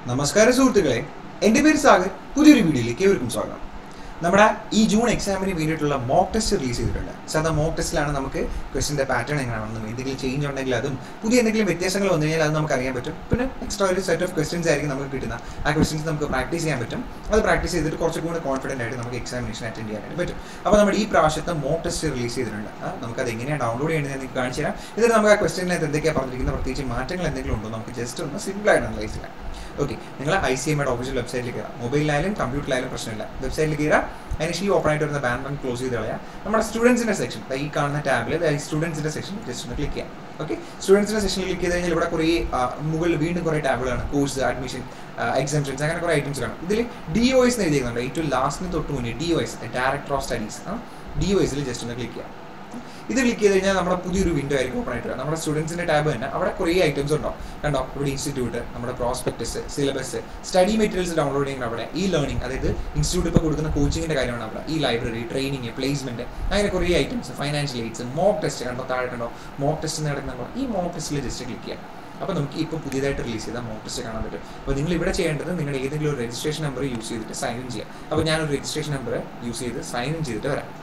നമസ്കാരം സുഹൃത്തുക്കളെ എൻ്റെ പേര് സാഗർ പുതിയൊരു വീഡിയോയിലേക്ക് ഏവർക്കും സ്വാഗതം നമ്മുടെ ഈ ജൂൺ എക്സാമിന് വേണ്ടിയിട്ടുള്ള മോക്ക് ടെസ്റ്റ് റിലീസ് ചെയ്തിട്ടുണ്ട് സാധാ മോക്ക് ടെസ്റ്റിലാണ് നമുക്ക് ക്വസ്റ്റിൻ്റെ പാറ്റേൺ എങ്ങനെയാണെന്നും എന്തെങ്കിലും ചേഞ്ച് ഉണ്ടെങ്കിൽ അതും പുതിയ എന്തെങ്കിലും വ്യത്യാസങ്ങൾ വന്നു കഴിഞ്ഞാൽ അത് നമുക്ക് അറിയാൻ പറ്റും പിന്നെ എക്സ്ട്രാ ഒരു സെറ്റ് ഓഫ് ക്വസ്റ്റ്യൻസ് ആയിരിക്കും നമുക്ക് കിട്ടുന്ന ആ ക്വസ്റ്റ്യൻസ് നമുക്ക് പ്രാക്ടീസ് ചെയ്യാൻ പറ്റും അത് പ്രാക്ടീസ് ചെയ്തിട്ട് കുറച്ചും കൂടെ കോൺഫിഡൻ്റ് ആയിട്ട് നമുക്ക് എക്സാമിനേഷൻ അറ്റൻഡ് ചെയ്യാനായിട്ട് പറ്റും അപ്പോൾ നമ്മുടെ ഈ പ്രാവശ്യത്തെ മോക്ക് ടെസ്റ്റ് റിലീസ് ചെയ്തിട്ടുണ്ട് ആ, നമുക്കത് എങ്ങനെയാണ് ഡൗൺലോഡ് ചെയ്യേണ്ടത് ഞാൻ നിങ്ങൾക്ക് കാണിച്ചു തരാം ഇതിൽ നമുക്ക് ആ ക്വസ്റ്റ്യനിനകത്ത് എന്തൊക്കെയാണ് പറഞ്ഞിരിക്കുന്നത് പ്രത്യേകിച്ച് മാറ്റങ്ങൾ എന്തെങ്കിലും ഉണ്ടോ നമുക്ക് ജസ്റ്റ് ഒന്ന് സിമ്പിളായിട്ട് അനലൈസ് ചെയ്യാം ഓക്കെ നിങ്ങൾ ഐ സി എമ്മയുടെ ഒഫീഷ്യൽ വെബ്സൈറ്റിൽ കയറാം മൊബൈലിലായാലും കമ്പ്യൂട്ടറിലായാലും പ്രശ്നമില്ല വെബ്സൈറ്റിൽ കയറാം അതിന് ഈ ഓപ്പൺ ആയിട്ട് വരുന്ന ബാൻ ബൺ ക്ലോസ് ചെയ്ത് കളയാം നമ്മുടെ സ്റ്റുഡൻസിൻ്റെ സെക്ഷൻ ഈ കാണുന്ന ടാബിൽ ഈ സ്റ്റുഡൻസിൻ്റെ സെക്ഷൻ ജസ്റ്റ് ഒന്ന് ക്ലിക്ക് ചെയ്യാം ഓക്കെ സ്റ്റുഡൻസിൻ്റെ സെക്ഷനിൽ ക്ലിക്ക് ചെയ്ത് കഴിഞ്ഞാൽ ഇവിടെ കുറേ ആ, മുകളിൽ വീണ്ടും കുറേ ടാബുകളാണ് കോഴ്സ് അഡ്മിഷൻ എക്സാംഷൻസ് അങ്ങനെ കുറേ ഐറ്റംസ് കാണും ഇതിൽ ഡി ഒ എസ് എഴുതിയിരുന്നുണ്ട് ഏറ്റവും ലാസ്റ്റിന് തൊട്ട് മുന്നേ D O S director of studies D O എസിൽ ജസ്റ്റ് ഒന്ന് ക്ലിക്ക് ചെയ്യാം ഇത് ക്ലിക്ക് ചെയ്ത് കഴിഞ്ഞാൽ നമ്മുടെ പുതിയൊരു വിൻഡോ ആയിരിക്കും ഓപ്പൺ ആയിട്ട് വരിക. നമ്മുടെ സ്റ്റുഡൻസിന്റെ ടാബ് തന്നെ അവിടെ കുറേ ഐറ്റംസ് ഉണ്ടാവും കണ്ടോ ഇവിടെ ഇൻസ്റ്റിറ്റ്യൂട്ട് നമ്മുടെ prospectus syllabus study materials download ചെയ്യുന്ന അവിടെ ഈ ലേണിംഗ് അതായത് ഇൻസ്റ്റിറ്റ്യൂട്ട് ഇപ്പോൾ കൊടുക്കുന്ന കോച്ചിങ്ങിന്റെ കാര്യമാണ് അവിടെ ഈ ലൈബ്രറി ട്രെയിനിങ് പ്ലേസ്മെന്റ് അങ്ങനെ കുറേ items financial aids mock test കണ്ടോ താഴെ കണ്ടോ മോക്ക് ടെസ്റ്റ് നടക്കുന്നുണ്ടോ ഈ മോക്ക് ടെസ്റ്റിൽ ജസ്റ്റ് ക്ലിക്ക് ചെയ്യാം അപ്പോൾ നമുക്ക് ഇപ്പോൾ പുതിയതായിട്ട് റിലീസ് ചെയ്ത മോക്ക് ടെസ്റ്റ് കാണാൻ പറ്റും അപ്പോൾ നിങ്ങൾ ഇവിടെ ചെയ്യേണ്ടത് നിങ്ങളുടെ ഏതെങ്കിലും ഒരു രജിസ്ട്രേഷൻ നമ്പർ യൂസ് ചെയ്തിട്ട് സൈൻ ഇൻ ചെയ്യാം അപ്പോൾ ഞാനൊരു രജിസ്ട്രേഷൻ നമ്പർ യൂസ് ചെയ്ത് സൈൻ ഇൻ ചെയ്തിട്ട് വരാം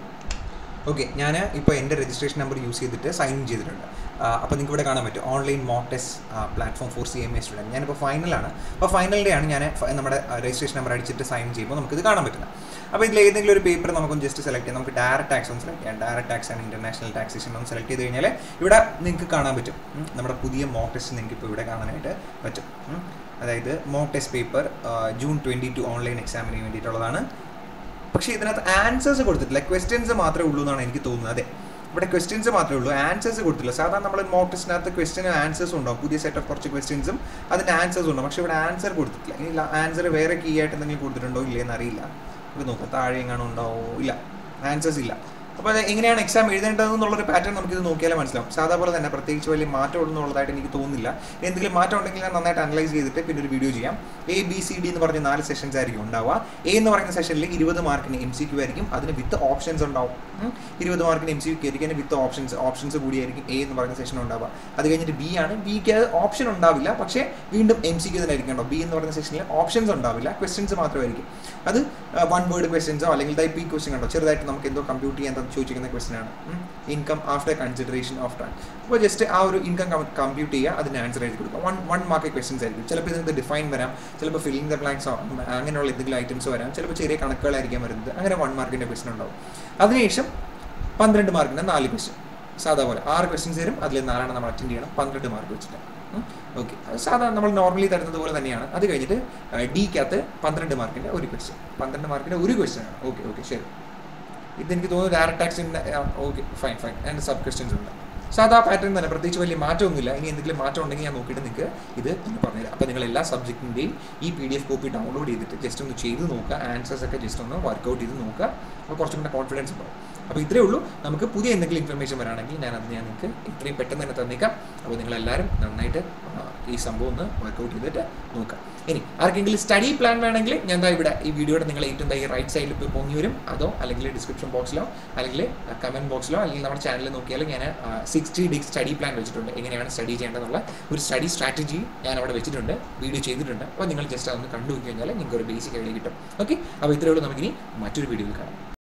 ഓക്കെ ഞാൻ ഇപ്പോൾ എൻ്റെ രജിസ്ട്രേഷൻ നമ്പർ യൂസ് ചെയ്തിട്ട് സൈൻ ഇൻ ചെയ്തിട്ടുണ്ട് അപ്പോൾ നിങ്ങൾക്ക് ഇവിടെ കാണാൻ പറ്റും online mock test platform for C M A student ഞാനിപ്പോൾ ഫൈനലാണ് അപ്പോൾ ഫൈനലിൻ്റെ ആണ് ഞാൻ ഫ- നമ്മുടെ രജിസ്ട്രേഷൻ നമ്പർ അടിച്ചിട്ട് സൈൻ ചെയ്യുമ്പോൾ നമുക്കിത് കാണാൻ പറ്റുന്നത് അപ്പോൾ ഇതിൽ ഏതെങ്കിലും ഒരു പേപ്പർ നമുക്കൊന്ന് ജസ്റ്റ് സെലക്ട് ചെയ്യാം നമുക്ക് ഡയറക്റ്റ് ടാക്സ് ഒന്ന് സെലക്ട് ചെയ്യാം direct tax and international taxation ഒന്ന് സെലക്ട് ചെയ്ത് കഴിഞ്ഞാൽ ഇവിടെ നിങ്ങൾക്ക് കാണാൻ പറ്റും ഉം, നമ്മുടെ പുതിയ മോക്ക് ടെസ്റ്റ് നിങ്ങൾക്ക് ഇപ്പോൾ ഇവിടെ കാണാനായിട്ട് പറ്റും ഉം. അതായത് mock test paper June twenty two online എക്സാമിന് വേണ്ടിയിട്ടുള്ളതാണ് പക്ഷേ ഇതിനകത്ത് ആൻസേഴ്സ് കൊടുത്തിട്ടില്ല ക്വസ്റ്റ്യൻസ് മാത്രമേ ഉള്ളൂ എന്നാണ് എനിക്ക് തോന്നുന്നത് അതെ ഇവിടെ ക്വസ്റ്റ്യൻസ് മാത്രമേ ഉള്ളൂ ആൻസേഴ്സ് കൊടുത്തില്ല സാധാരണ നമ്മൾ മോക്ക് ടെസ്റ്റിനകത്ത് ക്വസ്റ്റ്യനും ആൻസേഴ്സും ഉണ്ടാവും പുതിയ സെറ്റ് ഓഫ് കുറച്ച് ക്വസ്റ്റ്യൻസും അതിൻ്റെ ആൻസേഴ്സും ഉണ്ടാവും പക്ഷേ ഇവിടെ ആൻസർ കൊടുത്തിട്ടില്ല ഇനി ആൻസർ വേറെ കീ ആയിട്ട് എന്തെങ്കിലും കൊടുത്തിട്ടുണ്ടോ ഇല്ലയെന്ന് അറിയില്ല നമുക്ക് നോക്കാം താഴെ എങ്ങാനും ഉണ്ടാവോ ഇല്ല ആൻസേഴ്സ് ഇല്ല അപ്പോൾ അത് എങ്ങനെയാണ് എക്സാം എഴുതേണ്ടതെന്നുള്ളൊരു പാറ്റേൺ നമുക്കിത് നോക്കിയാലേ മനസ്സിലാവും സാധാ പോലെ തന്നെ പ്രത്യേകിച്ച് വലിയ മാറ്റം ഉണ്ടെന്നുള്ളതായിട്ട് എനിക്ക് തോന്നുന്നില്ല എന്തെങ്കിലും മാറ്റം ഉണ്ടെങ്കിൽ ഞാൻ നന്നായിട്ട് അനലൈസ് ചെയ്തിട്ട് പിന്നെ ഒരു വീഡിയോ ചെയ്യാം എ ബി സി ഡി എന്ന് പറഞ്ഞ നാല് സെഷൻസ് ആയിരിക്കും ഉണ്ടാവുക എ എന്ന് പറയുന്ന സെഷനിൽ ഇരുപത് മാർക്കിന് എം സി ക്യു ആയിരിക്കും അതിന് വിത്ത് ഓപ്ഷൻസ് ഉണ്ടാവും ഉം. ഇരുപത് മാർക്കിന് എം സി ക്യു ആയിരിക്കും അതിന് വിത്ത് ഓപ്ഷൻസ് ഓപ്ഷൻസ് കൂടിയായിരിക്കും എ എന്ന് പറയുന്ന സെഷൻ ഉണ്ടാവുക അത് കഴിഞ്ഞിട്ട് ബി ആണ് ബിക്ക് ഓപ്ഷൻ ഉണ്ടാവില്ല പക്ഷേ വീണ്ടും എം സി ക്യു തന്നെ ആയിരിക്കും കേട്ടോ ബി എന്ന് പറയുന്ന സെഷനിൽ ഓപ്ഷൻസ് ഉണ്ടാവില്ല ക്വസ്റ്റ്യൻസ് മാത്രമായിരിക്കും അത് വൺ വേർഡ് ക്വസ്റ്റ്യൻസോ അല്ലെങ്കിൽ ടൈപ്പ് ബി ക്വസ്റ്റ്യൻ കണ്ടോ ചെറുതായിട്ട് നമുക്ക് എന്തോ കമ്പ്യൂട്ട് ചെയ്യാൻ തന്ന് ചോദിച്ചിരിക്കുന്ന ക്വസ്റ്റ്യൻ ആണ് income after consideration of time അപ്പോൾ ജസ്റ്റ് ആ ഒരു ഇൻകം കമ്പ്യൂട്ട് ചെയ്യുക അതിന് ആൻസർ എഴുതി കൊടുക്കുക വൺ വൺ മാർക്ക് ക്വസ്റ്റ്യൻസ് ആയിരിക്കും ചിലപ്പോൾ ഇതിനകത്ത് ഡിഫൈൻ വരാം ചിലപ്പോൾ ഫില്ലിംഗ് ദ ബ്ലാങ്ക്സോ അങ്ങനെയുള്ള എന്തെങ്കിലും ഐറ്റംസ് വരാം ചിലപ്പോൾ ചെറിയ കണക്കുകളായിരിക്കാം വരുന്നത് അങ്ങനെ വൺ മാർക്കിൻ്റെ ക്വസ്റ്റ്യൻ ഉണ്ടാവും അതിനുശേഷം പന്ത്രണ്ട് മാർക്കിൻ്റെ നാല് ക്വസ്റ്റ്യൻ സാധാ പോലെ ആറ് ക്വസ്റ്റ്യൻസ് തരും അതിൽ നാലെണ്ണം നമ്മൾ അറ്റൻഡ് ചെയ്യണം പന്ത്രണ്ട് മാർക്ക് വെച്ചിട്ട് ഓക്കെ സാധാരണ നമ്മൾ നോർമലി തരുന്നത് പോലെ തന്നെയാണ് അത് കഴിഞ്ഞിട്ട് ഡിക്കകത്ത് പന്ത്രണ്ട് മാർക്കിൻ്റെ ഒരു ക്വസ്റ്റ്യൻ പന്ത്രണ്ട് മാർക്കിൻ്റെ ഒരു ക്വസ്റ്റ്യൻ ആണ് ഓക്കെ ഓക്കെ ശരി ഇതെനിക്ക് തോന്നുന്നു ഡയറക്റ്റ് ടാക്സിൻ്റെ okay fine fine and sub questions ഉണ്ട് സാധാ പാറ്റേൺ തന്നെ പ്രത്യേകിച്ച് വലിയ മാറ്റമൊന്നുമില്ല ഇനി എന്തെങ്കിലും മാറ്റം ഉണ്ടെങ്കിൽ ഞാൻ നോക്കിയിട്ട് നിങ്ങൾക്ക് ഇത് ഒന്ന് പറഞ്ഞുതരാം അപ്പോൾ നിങ്ങൾ എല്ലാ സബ്ജക്റ്റിൻ്റെയും ഈ P D F copy download ചെയ്തിട്ട് ജസ്റ്റ് ഒന്ന് ചെയ്ത് നോക്കുക ആൻസേഴ്സ് ഒക്കെ ജസ്റ്റ് ഒന്ന് വർക്കൗട്ട് ചെയ്ത് നോക്കുക അപ്പോൾ കുറച്ചും കൂടെ കോൺഫിഡൻസ് ഉണ്ടാവും അപ്പോൾ ഇത്രയേ ഉള്ളൂ നമുക്ക് പുതിയ എന്തെങ്കിലും ഇൻഫർമേഷൻ വരാണെങ്കിൽ ഞാൻ അത് ഞാൻ നിങ്ങൾക്ക് ഇത്രയും പെട്ടെന്ന് തന്നെ തന്നേക്കാം അപ്പോൾ നിങ്ങളെല്ലാവരും നന്നായിട്ട് ആ, ഈ സംഭവം ഒന്ന് വർക്കൗട്ട് ചെയ്തിട്ട് നോക്കാം ഇനി ആർക്കെങ്കിലും സ്റ്റഡി പ്ലാൻ വേണമെങ്കിൽ ഞാൻ ദാ ഇവിടെ ഈ വീഡിയോയുടെ നിങ്ങൾ ഏറ്റവും ദാ ഈ റൈറ്റ് സൈഡിൽ ഇപ്പോൾ പൊങ്ങി വരും അതോ അല്ലെങ്കിൽ ഡിസ്ക്രിപ്ഷൻ ബോക്സിലോ അല്ലെങ്കിൽ കമൻറ്റ് ബോക്സിലോ അല്ലെങ്കിൽ നമ്മുടെ ചാനലിൽ നോക്കിയാൽ ഞാൻ സിക്സ്റ്റി ഡേ സ്റ്റഡി പ്ലാൻ വെച്ചിട്ടുണ്ട് എങ്ങനെയാണ് സ്റ്റഡി ചെയ്യേണ്ടതെന്നുള്ള ഒരു സ്റ്റഡി സ്ട്രാറ്റജി ഞാൻ അവിടെ വെച്ചിട്ടുണ്ട് വീഡിയോ ചെയ്തിട്ടുണ്ട് അപ്പോൾ നിങ്ങൾ ജസ്റ്റ് അതൊന്ന് കണ്ടു നോക്കി കഴിഞ്ഞാൽ നിങ്ങൾക്ക് ഒരു ബേസിക് ഐഡിയ കിട്ടും ഓക്കെ അപ്പോൾ ഇത്രയേ ഉള്ളൂ നമുക്കിനി മറ്റൊരു വീഡിയോയിൽ കാണാം